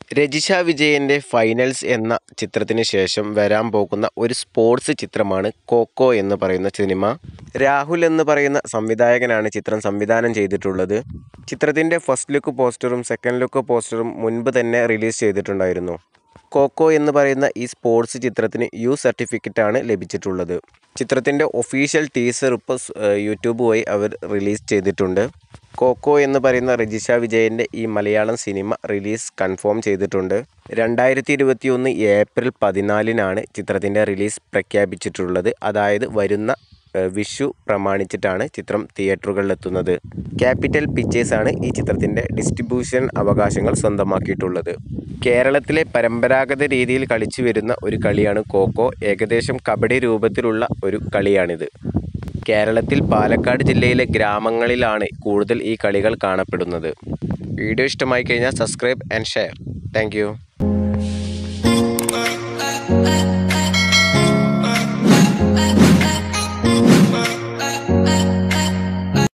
രജിഷ വിജയൻ്റെ ഫൈനൽസ് എന്ന ചിത്രത്തിന് ശേഷം വരാൻ പോകുന്ന ഒരു സ്പോർട്സ് ചിത്രമാണ് കോക്കോ എന്ന് പറയുന്ന സിനിമ രാഹുൽ എന്ന് പറയുന്ന സംവിധായകനാണ് ചിത്രം സംവിധാനം ചെയ്തിട്ടുള്ളത് ചിത്രത്തിൻ്റെ ഫസ്റ്റ് ലുക്ക് പോസ്റ്ററും സെക്കൻഡ് ലുക്ക് പോസ്റ്ററും മുൻപ് തന്നെ റിലീസ് ചെയ്തിട്ടുണ്ടായിരുന്നു കോക്കോ എന്ന് പറയുന്ന ഈ സ്പോർട്സ് ചിത്രത്തിന് യു സർട്ടിഫിക്കറ്റാണ് ലഭിച്ചിട്ടുള്ളത് ചിത്രത്തിൻ്റെ ഒഫീഷ്യൽ ടീസർ ഇപ്പോൾ യൂട്യൂബ് വഴി അവർ റിലീസ് ചെയ്തിട്ടുണ്ട് കോക്കോ എന്ന് പറയുന്ന രജിഷ വിജയൻ്റെ ഈ മലയാളം സിനിമ റിലീസ് കൺഫേം ചെയ്തിട്ടുണ്ട് രണ്ടായിരത്തി ഇരുപത്തി ഒന്ന് ഏപ്രിൽ പതിനാലിനാണ് ചിത്രത്തിൻ്റെ റിലീസ് പ്രഖ്യാപിച്ചിട്ടുള്ളത് അതായത് വരുന്ന ഏഹ്, വിഷു പ്രമാണിച്ചിട്ടാണ് ചിത്രം തിയേറ്ററുകളിലെത്തുന്നത് ക്യാപിറ്റൽ പിക്ചേഴ്സാണ് ഈ ചിത്രത്തിൻ്റെ ഡിസ്ട്രിബ്യൂഷൻ അവകാശങ്ങൾ സ്വന്തമാക്കിയിട്ടുള്ളത് കേരളത്തിലെ പരമ്പരാഗത രീതിയിൽ കളിച്ചു വരുന്ന ഒരു കളിയാണ് കോക്കോ ഏകദേശം കബഡി രൂപത്തിലുള്ള ഒരു കളിയാണിത് കേരളത്തിൽ പാലക്കാട് ജില്ലയിലെ ഗ്രാമങ്ങളിലാണ് കൂടുതൽ ഈ കളികൾ കാണപ്പെടുന്നത് വീഡിയോ ഇഷ്ടമായി കഴിഞ്ഞാൽ സബ്സ്ക്രൈബ് ആൻഡ് ഷെയർ താങ്ക്